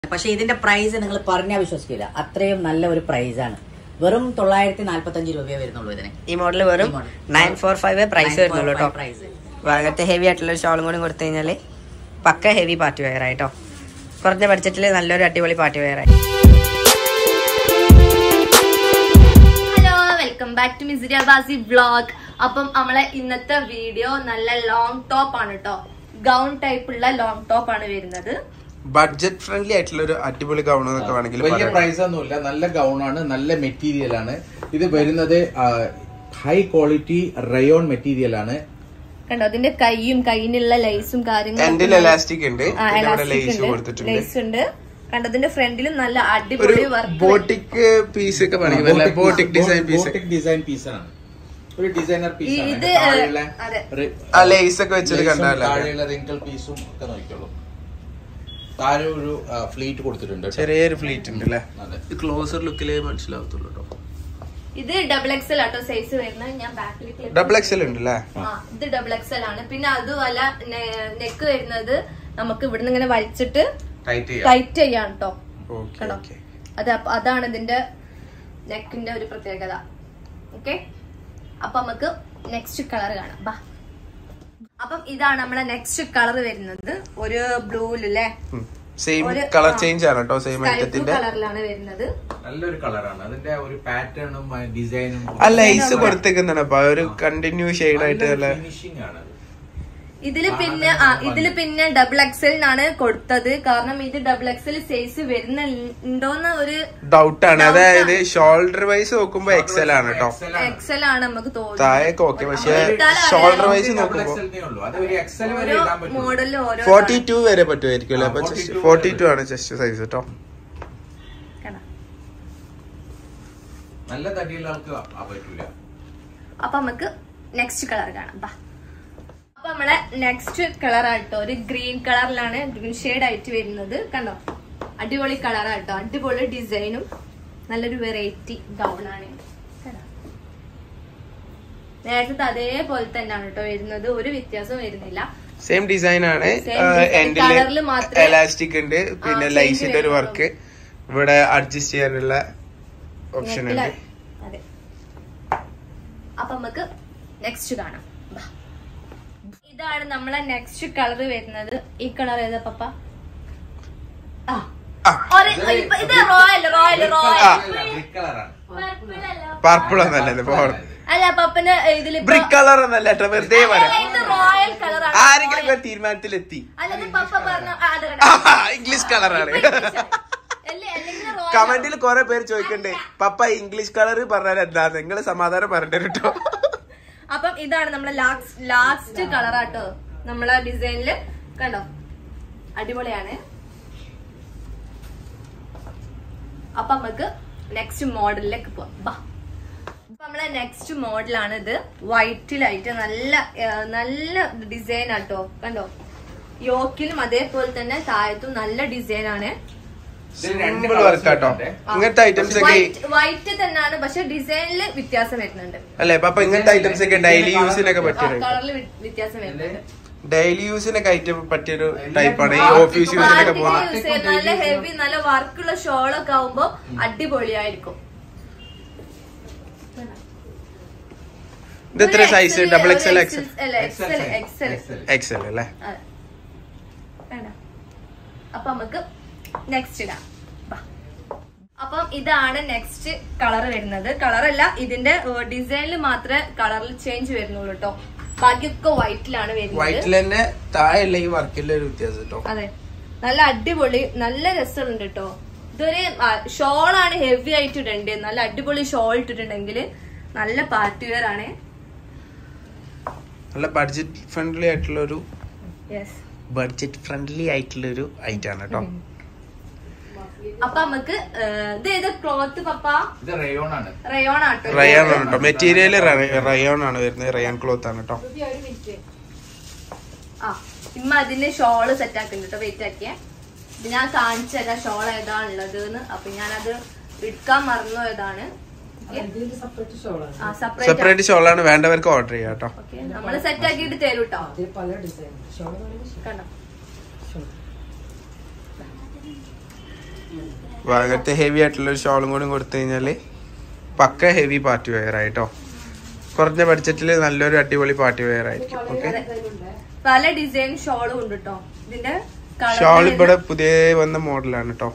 പക്ഷെ ഇതിന്റെ പ്രൈസ് നിങ്ങൾ പറഞ്ഞാൽ വിശ്വസിക്കില്ല അത്രയും നല്ല ഒരു പ്രൈസാണ് വെറും തൊള്ളായിരത്തി നാല്പത്തി അഞ്ച് രൂപയെ വരുന്നുള്ളൂ ഇതിന് ഈ മോഡൽ വെറും ഈ model. Nine four five price വരുന്നുള്ളൂ കേട്ടോ പ്രൈസ് ഭാഗത്തെ ഹെവി ആയിട്ടുള്ള ഒരു ഷോളും കൂടി കൊടുത്തു കഴിഞ്ഞാൽ പക്ക ഹെവി പാർട്ടി വെയർ ആയിട്ടോ കുറഞ്ഞ ബഡ്ജറ്റിൽ നല്ലൊരു അടിപൊളി പാർട്ടി വെയർ ആയി hello welcome back to Misiriya Basi vlog അപ്പം നമ്മളെ ഇന്നത്തെ വീഡിയോ നല്ല ലോങ് ടോപ്പ് ആണ് കേട്ടോ ഗൗൺ ടൈപ്പ് ഉള്ള ലോങ് ടോപ്പ് ആണ് വരുന്നത് ബഡ്ജറ്റ് ഫ്രണ്ട്ലി ആയിട്ടുള്ള ഒരു അടിപൊളി ഗൗൺ എന്നൊക്കെ വേണമെങ്കിൽ വലിയ പറയാം. പ്രൈസ് ഒന്നുമില്ല നല്ല ഗൗണാണ് നല്ല മെറ്റീരിയൽ ആണ് ഇത് വരുന്നത് ഹൈ ക്വാളിറ്റി റയോൺ മെറ്റീരിയൽ ആണ് കണ്ടോ അതിന്റെ കൈയും കൈയിനുള്ള ലൈസും എൻഡിൽ എലാസ്റ്റിക് ഉണ്ട് പിന്നെ ഇവിടെ ലേസ് കൊടുത്തിട്ടുണ്ട് ലൈസ് ഉണ്ട് കണ്ടതിന്റെ ഫ്രണ്ടിലും നല്ല ഒരു അടിപൊളി വർക്ക് ബോട്ടിക് പീസ് ഒക്കെ വേണമെങ്കിൽ boutique design piece boutique design piece ആണ് ഒരു ഡിസൈനർ പീസ് ആണ് ഇത്, ഇതിന്റെ താഴെയുള്ള അതെ. റി- ആ ലേസ് ഒക്കെ വെച്ചിട്ട് lace ഉം കണ്ടാലേ താഴെയുള്ള റിങ്കിൾ പീസും ഒക്കെ നോക്കിയോളൂ താഴെ ഒരു ഫ്ലീറ്റ് കൊടുത്തിട്ടുണ്ട് കേട്ടോ. ചെറിയൊരു ഫ്ലീറ്റ് ഉണ്ട് അല്ലേ അതെ. ക്ലോസർ ലുക്കിലേ മനസ്സിലാവത്തുള്ളൂ കേട്ടോ ഇത് ഡബിൾ എക്സൽ ആട്ടോ സൈസ് വരുന്നത് ഞാൻ ബാക്കിൽ ഡബിൾ എക്സൽ ഉണ്ട് അല്ലേ ആ ഇത് ഡബിൾ എക്സൽ ആണ് പിന്നെ അതുമല്ല നെക്ക് വരുന്നത് നമുക്ക് ഇവിടുന്ന് ഇങ്ങനെ വലിച്ചിട്ട് ടൈറ്റ് ചെയ്യാം ടൈറ്റ് ചെയ്യാൻ കേട്ടോ ഓക്കെ കണ്ടോ ഓക്കെ അത് അപ്പ- അതാണ് ഇതിന്റെ നെക്കിന്റെ ഒരു പ്രത്യേകത ഓക്കെ അപ്പൊ നമുക്ക് നെക്സ്റ്റ് കളർ കാണാം ബാ അപ്പം ഇതാണ് നമ്മളെ നെക്സ്റ്റ് കളർ വരുന്നത് ഒരു ബ്ലൂലല്ലേ സെയിം ഒരു- കളർ ആ. ചേഞ്ച് ആണ് കേട്ടോ സെയിം സ്കൈ ബ്ലൂ ഐറ്റത്തിന്റെ കളറിലാണ് വരുന്നത് നല്ലൊരു കളറാണ് അതിന്റെ ഒരു പാറ്റേണും ഡിസൈനും ആ ലൈസ് കൊടുത്തേക്കുന്നതാണ് അപ്പൊ ഒരു കണ്ടിന്യൂ ഷെയ്ഡ് ആയിട്ട് നല്ല ഫിനിഷിംഗ് ആണ് അത്. ഇതില് പിന്നെ ആ ഇതില് പിന്നെ ഡബിൾ എക്സലിനാണ് കൊടുത്തത് കാരണം ഇത് ഡബിൾ എക്സൽ സൈസ് വരുന്നുണ്ടോന്ന് ഒരു ഡൗട്ട് ആണ് Doubt അതായത് ഷോൾഡർ വൈസ് നോക്കുമ്പോ എക്സൽ ആണ് കേട്ടോ XL ആണ്. എക്സൽ ആണ് നമുക്ക് തോന്നുന്നത് താഴേക്ക് ഓക്കെ പക്ഷെ അത് ഇട്ടാലേ ഷോൾഡർ അറിയാലോ. വൈസ് Double നോക്കുമ്പോ XL നെ ഉള്ളൂ. അത് ഒരു എക്സൽ വരെ ഓരോ ഇടാൻ പറ്റും മോഡലിലും ഓരോ ഫോർട്ടി ടു വരെ പറ്റുമായിരിക്കും അല്ലേ ആ, അപ്പൊ 42 ഫോർട്ടി ടു വരെ ആണ് ചെസ്റ്റ് സൈസ് കേട്ടോ കാണാം. നല്ല തടിയുള്ള ആൾക്ക് ആ പറ്റൂല അപ്പൊ നമുക്ക് നെക്സ്റ്റ് കളർ കാണാം ബാ അപ്പൊ നമ്മളെ നെക്സ്റ്റ് കളർ ആട്ടോ ഒരു ഗ്രീൻ കളറിലാണ് ഗ്രീൻ ഷെയ്ഡ് ആയിട്ട് വരുന്നത് കണ്ടോ അടിപൊളി കളർ ആട്ടോ അടിപൊളി ഡിസൈനും നല്ലൊരു വെറൈറ്റി ഗൗൺ ആണ് കണ്ടോ? നേരത്തെ അതേപോലെ തന്നെയാണ് കേട്ടോ വരുന്നത് ഒരു വ്യത്യാസവും വരുന്നില്ല സെയിം ഡിസൈൻ ആണ് Same design. എൻഡില് Colour ല് മാത്രമേ- എലാസ്റ്റിക് ഉണ്ട് പിന്നെ change ലൈസിന്റെ ഒരു വരുന്നുള്ളൂ. വർക്ക് ഇവിടെ അഡ്ജസ്റ്റ് ചെയ്യാനുള്ള ഓപ്ഷൻ ഉണ്ട് നെക്കില- അതെ അപ്പൊ നമുക്ക് നെക്സ്റ്റ് കാണാം ബാ. ഇതാണ് നമ്മളെ നെക്സ്റ്റ് കളർ വരുന്നത് ഈ കളർ ഏതാ പപ്പ ആ. ആ. ഒരു- ഇപ്പൊ ഇത് റോയൽ റോയൽ റോയൽ ആ. ബ്രിക്ക് കളറാണ് പർപ്പിൾ ഒന്നല്ലേ ഇത് അല്ല പപ്പന്റെ ഇതില് ബ്രിക്ക് കളർ ഒന്നല്ല കേട്ടോ വെറുതെ പറയാം ഇത് റോയൽ കളർ ആരെങ്കിലും ഒക്കെ തീരുമാനത്തിലെത്തി അല്ലെങ്കിൽ പപ്പ പറഞ്ഞു ആ, അത് കണ്ടോ? ഇംഗ്ലീഷ് കളറാണ് അല്ലേ, അല്ലെങ്കിൽ royal കമന്റിൽ കുറെ പേര് ചോദിക്കണ്ടേ പപ്പ ഇംഗ്ലീഷ് കളർ പറഞ്ഞാൽ എന്താ നിങ്ങൾ സമാധാനം പറഞ്ഞിട്ട് കേട്ടോ അപ്പം ഇതാണ് നമ്മളെ ലാസ്റ്റ് ലാസ്റ്റ് കളറാട്ടോ നമ്മളെ ഡിസൈനില് കണ്ടോ അടിപൊളിയാണ് അപ്പൊ നമുക്ക് നെക്സ്റ്റ് മോഡലിലേക്ക് പോവാം ബാ അപ്പൊ നമ്മളെ നെക്സ്റ്റ് മോഡലാണ് ഇത് വൈറ്റിലായിട്ട് നല്ല ആ, നല്ല ഡിസൈൻ ആട്ടോ കണ്ടോ യോക്കിലും അതേപോലെ തന്നെ താഴത്തും നല്ല ഡിസൈൻ ആണ് സിമ്പിൾ വർക്ക് കേട്ടോ ഇങ്ങനത്തെ ഐറ്റംസ് ഒക്കെ വൈറ്റ് തന്നെയാണ് പക്ഷെ ഡിസൈനിൽ വ്യത്യാസം വരുന്നുണ്ട് അല്ലേ പപ്പ ഇങ്ങനത്തെ ഐറ്റംസ് ഒക്കെ ഡെയിലി യൂസിനൊക്കെ പറ്റിയ കളറിൽ വ്യത്യാസം വരുന്നുണ്ട് ഡെയിലി യൂസിനൊക്കെ ഐറ്റം പറ്റിയൊരു ടൈപ്പാണ് ഈ ഓഫീസ് യൂസിനൊക്കെ പാർട്ടിക്ക് പോകുന്നത് യൂസ് ചെയ്യാൻ നല്ല ഹെവി നല്ല വർക്കുള്ള ഷോളൊക്കെ ആവുമ്പോ അടിപൊളിയായിരിക്കും ഇത് എത്ര സൈസ് ഡബിൾ എക്സൽ എക്സൽ അല്ല എക്സൽ എക്സൽ എക്സൽ അല്ലേ അതെ വേണ്ട അപ്പൊ നമുക്ക് നെക്സ്റ്റ് ഇടാം ബാ. അപ്പം ഇതാണ് നെക്സ്റ്റ് കളർ വരുന്നത് കളറല്ല ഇതിന്റെ ഡിസൈനിൽ മാത്രമേ കളറിൽ ചേഞ്ച് വരുന്നുള്ളൂ കേട്ടോ ബാക്കിയൊക്കെ വൈറ്റിലാണ് വരുന്നത് വൈറ്റിൽ തന്നെ താഴെയുള്ള ഈ വർക്കിന്റെ ഒരു വ്യത്യാസം കേട്ടോ അതെ നല്ല അടിപൊളി നല്ല രസമുണ്ട് കേട്ടോ ഇതൊരു ഷോളാണ് ഹെവി ആയിട്ട് ഇടേണ്ടത് നല്ല അടിപൊളി ഷോൾ ഇട്ടിട്ടുണ്ടെങ്കിൽ നല്ല പാർട്ടി വെയർ ആണ് നല്ല ബഡ്ജറ്റ് ഫ്രണ്ട്ലി ആയിട്ടുള്ള ഒരു യെസ് ബഡ്ജറ്റ് ഫ്രണ്ട്ലി ആയിട്ടുള്ള ഒരു ഐറ്റം ആണ് കേട്ടോ അപ്പൊ നമുക്ക് ഏഹ്, ഇത് ഏത് ക്ലോത്ത് പപ്പ ഇത് റയോൺ ആണ് റയോൺ ആട്ടോ റയോൺ ആണ് കേട്ടോ മെറ്റീരിയൽ റയോൺ ആണ് വരുന്നത് റയോൺ ക്ലോത്ത് ആണ് കേട്ടോ ആ ഇമ്മ അതിന് ഷോള് സെറ്റ് ആക്കുന്നുണ്ട് കേട്ടോ വെയിറ്റ് ആക്കിയേ ഇത് ഞാൻ കാണിച്ചു തരാം ഷോൾ ഏതാണുള്ളത് എന്ന് അപ്പൊ ഞാനത് എടുക്കാൻ മറന്നു ഏതാണ് ആ സെപ്പറേറ്റ് സെപ്പറേറ്റ് ഷോളാണ് വേണ്ടവർക്ക് ഓർഡർ ചെയ്യാം കേട്ടോ ഓക്കെ നമ്മള് സെറ്റ് ആക്കിയിട്ട് തരും കേട്ടോ കണ്ടോ അങ്ങനത്തെ ഹെവി ആയിട്ടുള്ള ഒരു ഷോളും കൂടി കൊടുത്തു കഴിഞ്ഞാല് പക്ക ഹെവി പാർട്ടി വെയർ ആയിട്ടോ കുറഞ്ഞ ബഡ്ജറ്റിൽ നല്ലൊരു അടിപൊളി പാർട്ടി വെയർ ആയിരിക്കും ഓക്കെ പല ഡിസൈൻ ഷോളും ഉണ്ട് കേട്ടോ ഇതിന്റെ ഷോൾ ഇവിടെ പുതിയ വന്ന മോഡലാണ് കേട്ടോ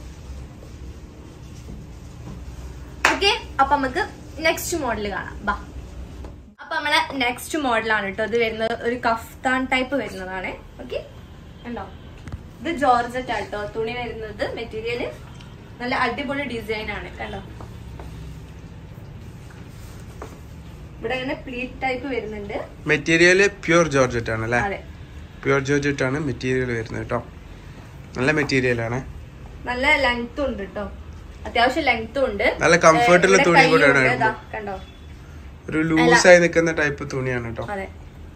ഓക്കെ അപ്പൊ നമുക്ക് നെക്സ്റ്റ് മോഡൽ കാണാം ബാ അപ്പൊ നമ്മളെ നെക്സ്റ്റ് മോഡലാണ് കേട്ടോ ഇത് വരുന്നത് ഒരു കഫ്താൻ ടൈപ്പ് വരുന്നതാണ് ഓക്കെ ഉണ്ടോ ഇത് ജോർജറ്റ് ആട്ടോ തുണി വരുന്നത് മെറ്റീരിയല് നല്ല അടിപൊളി ഡിസൈൻ ആണ് കണ്ടോ ഇവിടെ ഇങ്ങനെ പ്ലീറ്റ് ടൈപ്പ് വരുന്നുണ്ട് മെറ്റീരിയൽ പ്യൂർ ജോർജറ്റ് ആണ് അല്ലേ അതെ പ്യൂർ ജോർജറ്റ് ആണ് മെറ്റീരിയൽ വരുന്നത് കേട്ടോ നല്ല മെറ്റീരിയൽ ആണ് നല്ല ലെങ്ത്തും ഉണ്ട് കേട്ടോ അത്യാവശ്യം ലെങ്ത്തും ഉണ്ട് നല്ല comfort ഉള്ള ഏ, ഇവിടെ തുണി കൂടെയാണ് കയ്യും ഉണ്ട്. ഇടുന്നത്. ദാ, കണ്ടോ ഒരു ലൂസായി നിൽക്കുന്ന ടൈപ്പ് തുണിയാണ് കേട്ടോ അതെ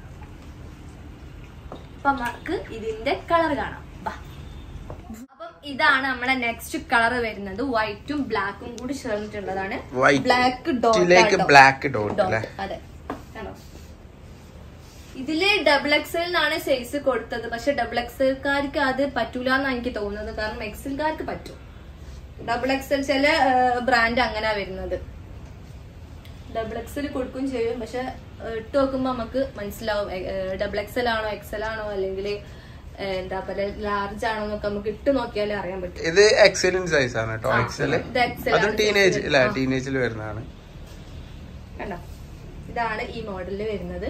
അപ്പൊ നമുക്ക് ഇതിന്റെ കളർ കാണാം ബാ. അപ്പം ഇതാണ് നമ്മളെ നെക്സ്റ്റ് കളർ വരുന്നത് വൈറ്റും ബ്ലാക്കും കൂടി ചേർന്നിട്ടുള്ളതാണ് ബ്ലാക്ക് വൈറ്റിലേക്ക് ബ്ലാക്ക് ഡോട്ട് അല്ലേ അതെ കണ്ടോ ഇതില് ഡബിൾ എക്സലിനാണ് സൈസ് കൊടുത്തത് പക്ഷെ ഡബിൾ എക്സൽക്കാർക്ക് അത് പറ്റൂല എന്നാണ് എനിക്ക് തോന്നുന്നത് കാരണം എക്സൽക്കാർക്ക് പറ്റും ഡബിൾ എക്സൽ ചില ബ്രാൻഡ് അങ്ങനെ വരുന്നത് ഡബിൾ എക്സൽ കൊടുക്കുകയും ചെയ്യും പക്ഷെ ഏഹ്, ഇട്ട് നോക്കുമ്പോ നമുക്ക് മനസ്സിലാവും ഡബിൾ എക്സൽ ആണോ എക്സൽ ആണോ അല്ലെങ്കിൽ എന്താ പറയുക ലാർജ് ആണോ എന്നൊക്കെ നമുക്ക് ഇട്ട് നോക്കിയാലേ അറിയാൻ പറ്റും ഇത് എക്സലിൻ സൈസ് ആണ് കേട്ടോ ആ, എക്സൽ ഇത് XL അതും ആണ് ടീനേജ് size. ഇല്ല ആ. ടീനേജിൽ വരുന്നതാണ് കണ്ടോ ഇതാണ് ഈ മോഡലിൽ വരുന്നത്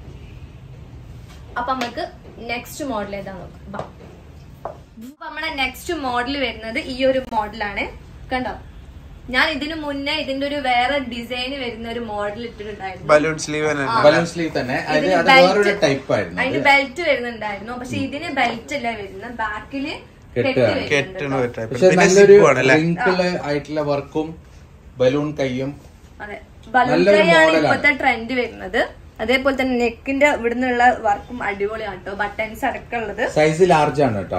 അപ്പൊ നമുക്ക് നെക്സ്റ്റ് മോഡൽ ഏതാ നോക്കാം ബാ. അപ്പൊ നമ്മളെ നെക്സ്റ്റ് മോഡൽ വരുന്നത് ഈ ഒരു മോഡലാണ് കണ്ടോ ഞാൻ ഇതിനു മുന്നേ ഇതിന്റെ ഒരു വേറെ ഡിസൈൻ വരുന്ന ഒരു മോഡൽ ഇട്ടിട്ടുണ്ടായിരുന്നു ബലൂൺ സ്ലീവ് തന്നെ ആ. ബലൂൺ സ്ലീവ് തന്നെ അത് ഇതിന് അത് belt- വേറൊരു ടൈപ്പ് ആയിരുന്നു അതിന് അത്. ബെൽറ്റ് വരുന്നുണ്ടായിരുന്നു പക്ഷെ ഇതിന് ബെൽറ്റ് അല്ല വരുന്നത് ബാക്കില് കെട്ടി കെട്ടുകയാണ്. വരുന്നുണ്ട് കെട്ടണ കേട്ടോ. ഒരു ടൈപ്പ് പക്ഷെ പിന്നെ നല്ലൊരു സിപ്പ് ആണ് അല്ലേ റിങ്കിള് ആയിട്ടുള്ള വർക്കും ബലൂൺ കൈയും അതെ ബലൂൺ നല്ലൊരു കൈയാണ് മോഡലാണ്. ഇപ്പോഴത്തെ ട്രെൻഡ് വരുന്നത് അതേപോലെ തന്നെ നെക്കിന്റെ ഇവിടുന്നുള്ള വർക്കും അടിപൊളിയാണ് കേട്ടോ ബട്ടൺസ് അടക്കമുള്ളത് സൈസ് ലാർജ് ആണ് കേട്ടോ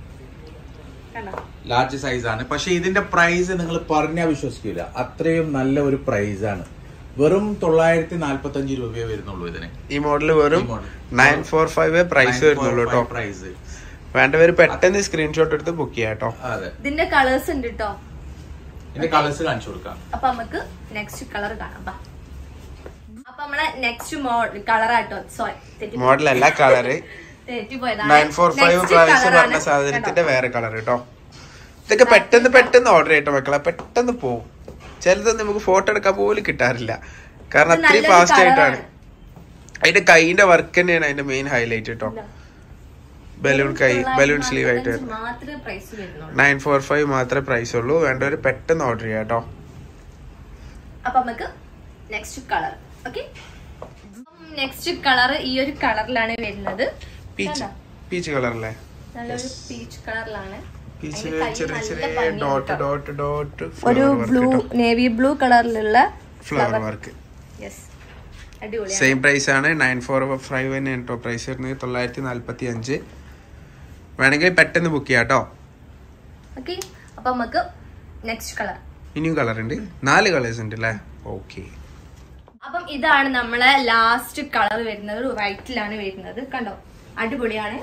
കണ്ടോ ലാർജ് സൈസ് ആണ് പക്ഷെ ഇതിന്റെ പ്രൈസ് നിങ്ങൾ പറഞ്ഞാൽ വിശ്വസിക്കില്ല അത്രയും നല്ല ഒരു പ്രൈസ് ആണ് വെറും തൊള്ളായിരത്തി നാല്പത്തി അഞ്ച് രൂപയെ വരുന്നുള്ളൂ ഇതിന് ഈ മോഡൽ വെറും ഈ model. Nine four five price വരുന്നുള്ളൂ കേട്ടോ പ്രൈസ് വേണ്ടവര് പെട്ടെന്ന് സ്ക്രീൻഷോട്ട് എടുത്ത് ബുക്ക് ചെയ്യാം കേട്ടോ അതെ ഇതിന്റെ കളേഴ്സ് ഉണ്ട് കേട്ടോ ഇതിന്റെ കളേഴ്സ് കാണിച്ചു കൊടുക്കാം അപ്പൊ നമുക്ക് നെക്സ്റ്റ് കളർ കാണാം ബാ. അപ്പൊ നമ്മളെ നെക്സ്റ്റ് മോഡൽ കളറാട്ടോ സോറി മോഡലല്ല colour nine four five price പറഞ്ഞ സാധനത്തിന്റെ വേറെ കളർ കേട്ടോ ഇതൊക്കെ പെട്ടെന്ന് പെട്ടെന്ന് ഓർഡർ ചെയ്യട്ടോ മക്കളെ പെട്ടെന്ന് പോവും ചിലതൊന്നും നമുക്ക് ഫോട്ടോ എടുക്കാൻ പോലും കിട്ടാറില്ല കാരണം ഇത് അത്രയും നല്ലൊരു ഫാസ്റ്റ് ആയിട്ടാണ് colour അതിന്റെ കൈന്റെ വർക്ക് തന്നെയാണ് അതിന്റെ മെയിൻ ഹൈലൈറ്റ് കേട്ടോ ബലൂൺ കൈ ബലൂൺ സ്ലീവ് ആയിട്ട് വരുന്നത് മാത്രമേ പ്രൈസ് വരുന്നുള്ളൂ നയൻ ഫോർ ഫൈവ് മാത്രമേ പ്രൈസ് ഉള്ളൂ വേണ്ടവര് പെട്ടെന്ന് ഓർഡർ ചെയ്യാം കേട്ടോ അപ്പൊ നമുക്ക് next colour okay next colour ഈ ഒരു കളറിലാണ് വരുന്നത് പീച്ച് കണ്ടോ? പീച്ച് കളറല്ലേ നല്ലൊരു പീച്ച് കളറിലാണ് പീച്ച് അതിന്റെ കൈ ചെറിയ നല്ല ചെറിയ ഭംഗിയുണ്ട് ഡോട്ട് കേട്ടോ. ഡോട്ട് ഡോട്ട് ഒരു ബ്ലൂ നേവി ബ്ലൂ കളറിലുള്ള ഫ്ലവർ വർക്ക് യെസ് അടിപൊളിയാണ് സെയിം പ്രൈസ് ആണ് നയൻ ഫോർ ഫൈവ് തന്നെ കേട്ടോ പ്രൈസ് വരുന്നത് തൊള്ളായിരത്തി നാല്പത്തി അഞ്ച് വേണമെങ്കിൽ പെട്ടെന്ന് ബുക്ക് ചെയ്യാം കേട്ടോ ഓക്കെ അപ്പൊ നമുക്ക് നെക്സ്റ്റ് കളർ ഇനിയും കളർ ഉണ്ട് നാല് കളേഴ്സ് ഉണ്ട് അല്ലേ ഓക്കെ അപ്പം ഇതാണ് നമ്മളെ ലാസ്റ്റ് കളർ വരുന്നത് വൈറ്റിലാണ് വരുന്നത് കണ്ടോ അടിപൊളിയാണ്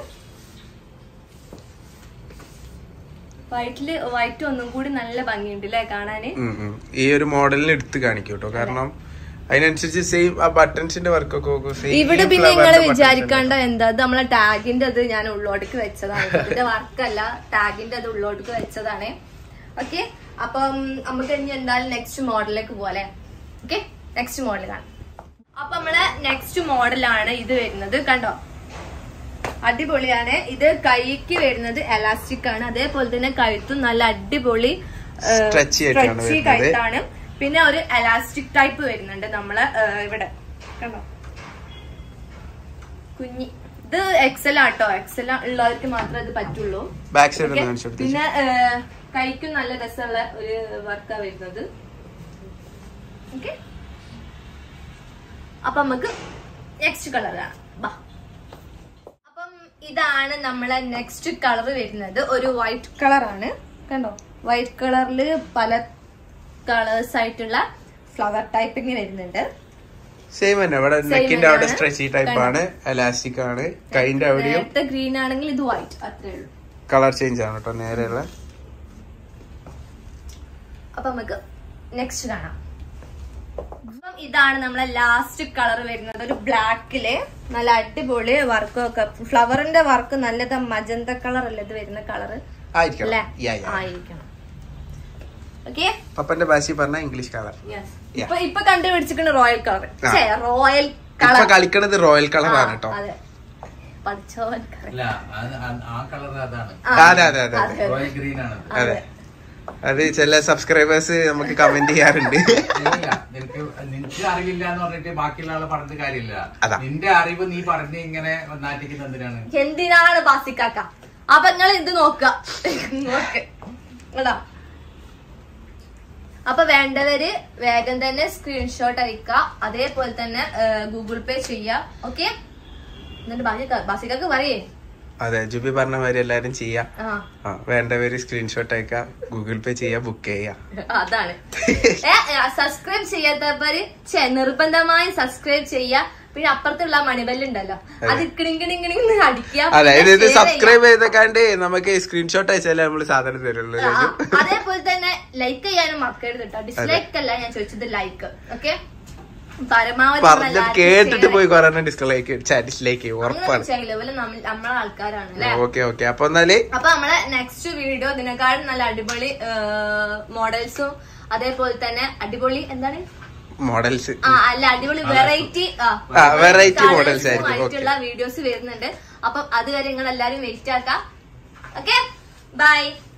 വൈറ്റില് വൈറ്റ് ഒന്നും കൂടി നല്ല ഭംഗിയുണ്ട് അല്ലേ കാണാന് ഈ ഒരു മോഡലിന് എടുത്ത് കാണിക്കും കേട്ടോ കാരണം അതിനനുസരിച്ച് സെയിം ആ ബട്ടൺസിന്റെ വർക്കൊക്കെ നോക്കും സെയിം ഇവിടെ പിന്നെ നിങ്ങൾ വിചാരിക്കേണ്ട എന്താ ഇത് നമ്മളെ ടാഗിന്റെ അത് ഞാൻ ഉള്ളോടക്ക് വെച്ചതാണ് ഇതിന്റെ വർക്കല്ല ടാഗിന്റെ അത് ഉള്ളോടക്ക് വെച്ചതാണ് ഓക്കെ അപ്പം നമുക്ക് ഇനി എന്തായാലും നെക്സ്റ്റ് മോഡലിലേക്ക് പോലെ ഓക്കെ നെക്സ്റ്റ് മോഡൽ കാണാം അപ്പൊ നമ്മളെ നെക്സ്റ്റ് മോഡലാണ് ഇത് വരുന്നത് കണ്ടോ അടിപൊളിയാണ് ഇത് കൈക്ക് വരുന്നത് എലാസ്റ്റിക് ആണ് അതേപോലെ തന്നെ കഴുത്തും നല്ല അടിപൊളി Stretchy ആയിട്ടാണ് stretchy വരുന്നത്. കഴുത്താണ് പിന്നെ ഒരു എലാസ്റ്റിക് ടൈപ്പ് വരുന്നുണ്ട് നമ്മള് ഏ, ഇവിടെ കണ്ടോ കുഞ്ഞി ഇത് എക്സൽ ആട്ടോ എക്സൽ ഉള്ളവർക്ക് മാത്രമേ ഇത് പറ്റുള്ളൂ ബാക്ക് സൈഡ് Okay. ഒന്ന് കാണിച്ചു കൊടുത്തേ. പിന്നെ ഏ, കൈക്കും നല്ല രസമുള്ള ഒരു വർക്കാ വരുന്നത് ഓക്കെ അപ്പൊ നമുക്ക് നെക്സ്റ്റ് കളർ കാണാം ബാ അപ്പം ഇതാണ് നമ്മളെ നെക്സ്റ്റ് കളർ വരുന്നത് ഒരു വൈറ്റ് കളറാണ് കണ്ടോ വൈറ്റ് കളറിൽ പല കളേഴ്സ് ആയിട്ടുള്ള ഫ്ലവർ ടൈപ്പിങ് വരുന്നുണ്ട് സെയിം തന്നെ ഇവിടെ Same നെക്കിന്റെ അവിടെ തന്നെയാണ്. സ്ട്രെച്ചി ടൈപ്പ് കണ്ടോ? ആണ് എലാസ്റ്റിക് ആണ് കൈന്റെ അവിടെയും നേരത്തെ ഗ്രീൻ ആണെങ്കിൽ ഇത് വൈറ്റ് അത്രേ ഉള്ളൂ കളർ ചേഞ്ച് ആണ് കേട്ടോ നേരെയുള്ള അപ്പൊ നമുക്ക് നെക്സ്റ്റ് കാണാം അപ്പം ഇതാണ് നമ്മളെ ലാസ്റ്റ് കളർ വരുന്നത് ഒരു ബ്ലാക്കില് നല്ല അടിപൊളി വർക്കും ഒക്കെ ഫ്ലവറിന്റെ വർക്ക് നല്ലത് മജന്ത കളർ അല്ലേ ഇത് വരുന്ന കളർ ആയിരിക്കണം അല്ലേ Yeah, yeah. ആയിരിക്കണം ഓക്കെ പപ്പന്റെ ഭാഷ പറഞ്ഞ ഇംഗ്ലീഷ് കളർ ഇപ്പൊ ഇപ്പൊ കണ്ടുപിടിച്ചിട്ടുണ്ട് റോയൽ കളർ ആ. റോയൽ ഇപ്പൊ കളർ കളിക്കണത് റോയൽ കളറാണ് കേട്ടോ അതെ പഠിച്ചോൻ correct. അല്ല അത് ആ- ആ കളർ അതാണ് ആ. അതെ അതെ അതെ അതെ റോയൽ ഗ്രീൻ ആണ് അതെ അത് ചില സബ്സ്ക്രൈബേഴ്സ് നമുക്ക് കമന്റ് ചെയ്യാറുണ്ട് ഇല്ല, നിനക്ക് നിനക്ക് അറിവില്ല എന്ന് പറഞ്ഞിട്ട് ബാക്കിയുള്ള ആളെ പറഞ്ഞിട്ട് കാര്യമില്ല അതാ. നിന്റെ അറിവ് നീ പറഞ്ഞ് ഇങ്ങനെ നാട്ടിക്കുന്ന എന്തിനാണ് എന്തിനാണ് ബാസിക്കാക്ക അപ്പൊ നിങ്ങൾ ഇത് നോക്ക നോക്ക് കേട്ടോ അപ്പൊ വേണ്ടവര് വേഗം തന്നെ സ്ക്രീൻഷോട്ട് അയക്കുക അതേപോലെ തന്നെ ഗൂഗിൾ പേ ചെയ്യുക ഓക്കെ എന്നിട്ട് ബാക്കി ബാസിക്കാക്ക് പറയേ അതെ ജുബി പറഞ്ഞ മാതിരി എല്ലാരും ചെയ്യാം ആ ആ വേണ്ടവര് സ്ക്രീൻഷോട്ട് അയക്കാം ഗൂഗിൾ പേ ചെയ്യാം ബുക്ക് ചെയ്യാം അതാണ് സബ്സ്ക്രൈബ് ചെയ്യാത്തവര് ഛെ, നിർബന്ധമായും സബ്സ്ക്രൈബ് ചെയ്യുക പിന്നെ അപ്പുറത്തുള്ള മണിബല്ലുണ്ടല്ലോ അത് കിണിങ്കിണിങ്ങിണിന്ന് അടിക്കുക അതെ പിന്നെ ഇത് share സബ്സ്ക്രൈബ് ചെയ്തേക്കാണ്ട് നമുക്ക് സ്ക്രീൻഷോട്ട് അയച്ചാലേ നമ്മള് സാധനം തരുള്ളൂ ആ, അതേപോലെ തന്നെ ലൈക്ക് ചെയ്യാനും മറക്കരുത് കേട്ടോ ഡിസ്ലൈക്ക് അല്ല ഞാൻ ചോദിച്ചത് ലൈക്ക് ഓക്കെ പരമാവധി നമ്മൾ പറഞ്ഞത് എല്ലാവർക്കും കേട്ടിട്ട് share പോയി കുറെ ഡിസ്ലൈക്ക് ഡിസ്ലൈക്ക് അങ്ങനെ ഉറപ്പാണ് ചെയ്യില്ല ഇവര് നമ്മ- നമ്മളെ ആൾക്കാരാണ് അല്ലെ ഓക്കെ ഓക്കെ അപ്പൊ എന്നാല് അപ്പൊ നമ്മളെ നെക്സ്റ്റ് വീഡിയോ ഇതിനെക്കാളും നല്ല അടിപൊളി മോഡൽസും അതേപോലെ തന്നെ അടിപൊളി എന്താണ് മോഡൽസ് ആ അല്ല അടിപൊളി വെറൈറ്റി ആ, variety models ആയിരിക്കും, ആയിട്ടുള്ള വീഡിയോസ് വരുന്നുണ്ട് അപ്പം അതുവരെ നിങ്ങൾ എല്ലാരും വെയിറ്റ് ആക്കാം ഓക്കെ ബൈ